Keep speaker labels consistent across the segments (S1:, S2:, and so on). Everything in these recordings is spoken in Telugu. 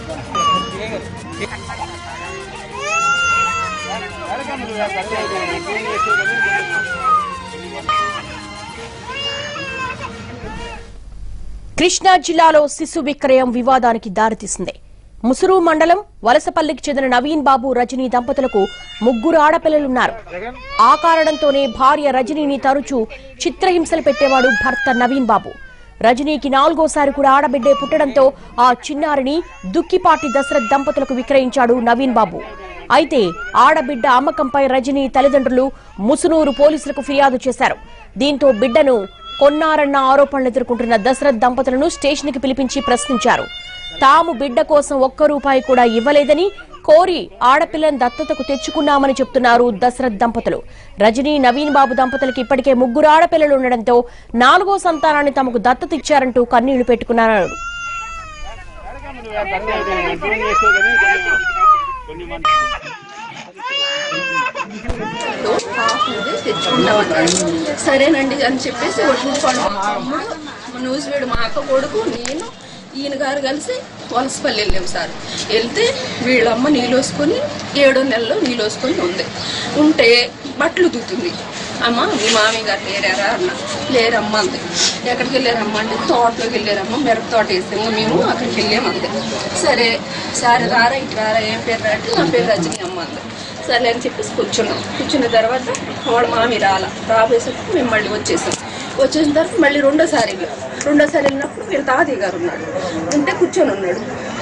S1: కృష్ణా జిల్లాలో శిశు విక్రయం వివాదానికి దారితీసింది ముసురు మండలం వలసపల్లికి చెందిన నవీన్ బాబు రజనీ దంపతులకు ముగ్గురు ఆడపిల్లలున్నారు ఆ కారణంతోనే భార్య రజనీని తరచూ చిత్రహింసలు పెట్టేవాడు భర్త నవీన్ బాబు రజనీకి నాలుగోసారి కూడా ఆడబిడ్డే పుట్టడంతో ఆ చిన్నారిని దుక్కిపాటి దశరథ్ దంపతులకు విక్రయించాడు నవీన్ బాబు అయితే ఆడబిడ్డ అమ్మకంపై రజనీ తల్లిదండ్రులు ముసునూరు పోలీసులకు ఫిర్యాదు చేశారు దీంతో బిడ్డను కొన్నారన్న ఆరోపణలు ఎదుర్కొంటున్న దశరథ్ దంపతులను స్టేషన్కి పిలిపించి ప్రశ్నించారు తాము బిడ్డ కోసం ఒక్క రూపాయి కూడా ఇవ్వలేదని కోరి ఆడపిల్లను దత్తతకు తెచ్చుకున్నామని చెప్తున్నారు దశరథ్ దంపతులు రజనీ నవీన్ బాబు దంపతులకి ఇప్పటికే ముగ్గురు ఆడపిల్లలు ఉండడంతో నాలుగో సంతానాన్ని తమకు దత్తత ఇచ్చారంటూ కన్నీళ్లు పెట్టుకున్నారు
S2: తెచ్చుకుంటామన్నాడు సరేనండి అని చెప్పేసి వడ్లుకోండి మా తమ్ముడు మా న్యూస్ వీడు మా అక్క కొడుకు నేను ఈయన గారు కలిసి వలసపల్లి వెళ్ళాం సార్ వెళ్తే వీళ్ళమ్మ నీళ్ళోసుకొని ఏడో నెలలో నీళ్ళోసుకొని ఉంది ఉంటే బట్టలు దుతుంది అమ్మ మీ మామయ్య గారు లేరారా అన్న లేరమ్మ అంది ఎక్కడికి వెళ్ళారమ్మ అంటే తోటలోకి వెళ్ళారమ్మ మిరప తోట వేసాము మేము అక్కడికి వెళ్ళాము అంది సరే సరే రారా ఇటు రారా ఏం పేరు రా అంటే నా పేరు రజనీ అమ్మ అంది సరే అని చెప్పేసి కూర్చున్నాం కూర్చున్న తర్వాత వాళ్ళ మామి రాల రాబోయేసరికి మేము మళ్ళీ వచ్చేసాం వచ్చేసిన తర్వాత మళ్ళీ రెండోసారి వెళ్ళాం రెండోసారి వెళ్ళినప్పుడు వీళ్ళ తాతయ్య గారు ఉన్నాడు ఉంటే కూర్చొని ఉన్నాడు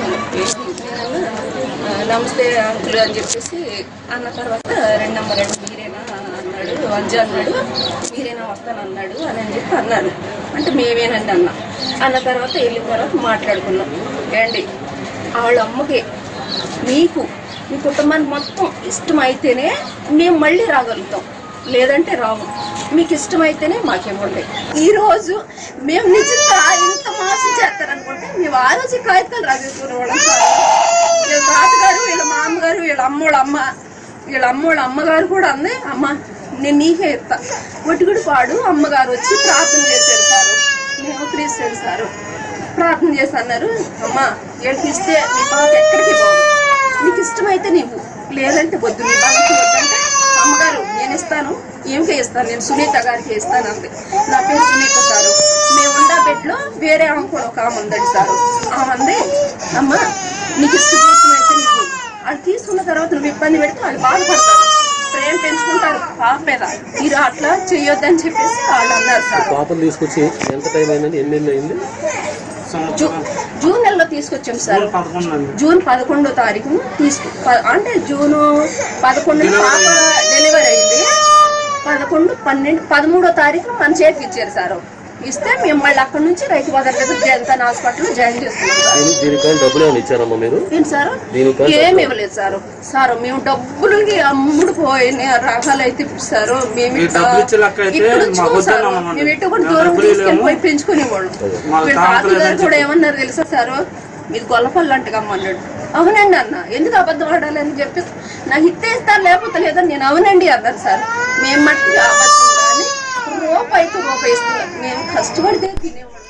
S2: నేనన్నా, "ఆ, నమస్తే అంకుల్ అని చెప్పేసి అన్న తర్వాత రెండు నెంబర్ రెండు మీరేనా అన్నాడు అంజ అన్నాడు మీరేనా వస్తానన్నాడు అని అని చెప్పి అన్నాను అంటే మేమేనండి అన్న అన్న తర్వాత వెళ్ళిన తర్వాత మాట్లాడుకున్నాం ఏండి వాళ్ళ అమ్మకి మీకు మీ కుటుంబానికి మొత్తం ఇష్టమైతేనే మేము మళ్ళీ రాగలుగుతాం లేదంటే రాము మీకు ఇష్టమైతేనే మాకేముంటాయి ఈ రోజు మేము నిజంగా ఇంత మోసం చేస్తారనుకుంటే మేము ఆ రోజు ఈ కాగితాలు రాజేసుకునే వాళ్ళం సార్. వీళ్ళ తాతగారు వీళ్ళ మామగారు వీళ్ళ అమ్మోళ్ళ అమ్మ వీళ్ళ అమ్మోళ్ళ అమ్మగారు కూడా అంది అమ్మ నేను నీకే ఇస్తా ఒట్టుగుడి పాడు అమ్మగారు వచ్చి ప్రార్థన చేశారు సారు మేము క్రిస్టియన్ సారు ప్రార్థన చేసి అన్నారు అమ్మ వీళ్ళకి ఇస్తే మీ పాప ఎక్కడికి పోదు నీకు ఇష్టమైతే నీవు లేదంటే వద్దు నీ బాలకి వద్దంటే అమ్మగారు నేను ఇస్తాను ఏమికే ఇస్తాను నేను సునీత గారికి ఇస్తాను అంది నా పేరు సునీత సారు మేము ఉండా బెడ్లో వేరే ఆమె కూడా ఒక ఆమె ఉందండి సారు ఆమె అంది అమ్మ నీకు ఇష్టమైతే నీకు అది తీసుకున్న తర్వాత నువ్వు ఇబ్బంది పెడితే వాళ్ళు బాధపడతారు ప్రేమ పెంచుకుంటారు పాప మీద మీరు అట్లా చెయ్యొద్దని చెప్పేసి వాళ్ళు అన్నారు సార్
S3: పాపను తీసుకొచ్చి ఎంత టైం అయిందండి ఎన్ని నెలలు అయింది
S2: జూ- జూన్ నెలలో తీసుకొచ్చాం సార్ జూన్ పదకొండో తారీఖున తీసుకు ప- అంటే జూన్ పదకొండు పాప డెలివరీ అయింది పదకొండు పన్నెండు పదమూడో తారీఖున మన చేతికి ఇచ్చారు సార్ ఇస్తే మేము మళ్ళీ అక్కడ నుంచి రైతు బజార్ దగ్గర జనతన్ హాస్పిటల్ జాయిన్ చేస్తున్నాం సార్
S3: దీని దీనికైనా డబ్బులు ఏమైనా ఇచ్చారమ్మా మీరు
S2: ఏంటి సార్
S3: దీనికి
S2: ఏమి ఇవ్వలేదు సార్ సార్ మేము డబ్బులకి అమ్ముడు పోయిన రకాలు అయితే సార్ మేము
S4: మీరు డబ్బులు ఇచ్చే లెక్క అయితే
S2: ఇప్పుడు
S4: మాకు
S2: చూడు సార్,
S4: వద్దన్నాం అన్నమాట.
S2: మేము ఎటు కూడా
S4: మేము
S2: దూరం
S4: డబ్బులు
S2: తీసుకెళ్ళిపోయి పెంచుకునేవాళ్ళం
S4: మాకు
S2: వీళ్ళ
S4: తాతలు
S2: తాతగారు
S4: ఏదని
S2: కూడా ఏమన్నారు తెలుసా సార్ మీది గొల్లపల్లి అంటగమ్మన్నాడు అవునండి అన్న ఎందుకు అబద్ధం ఆడాలి అని చెప్పి నాకు ఇస్తే ఇస్తారు లేకపోతే లేదని నేను అవునండి అన్నారు సార్ మేము మట్టిగా అబద్ధం కానీ రూపాయికి రూపాయి ఇస్తున్నాం మేము కష్టపడితే తినేవాళ్ళం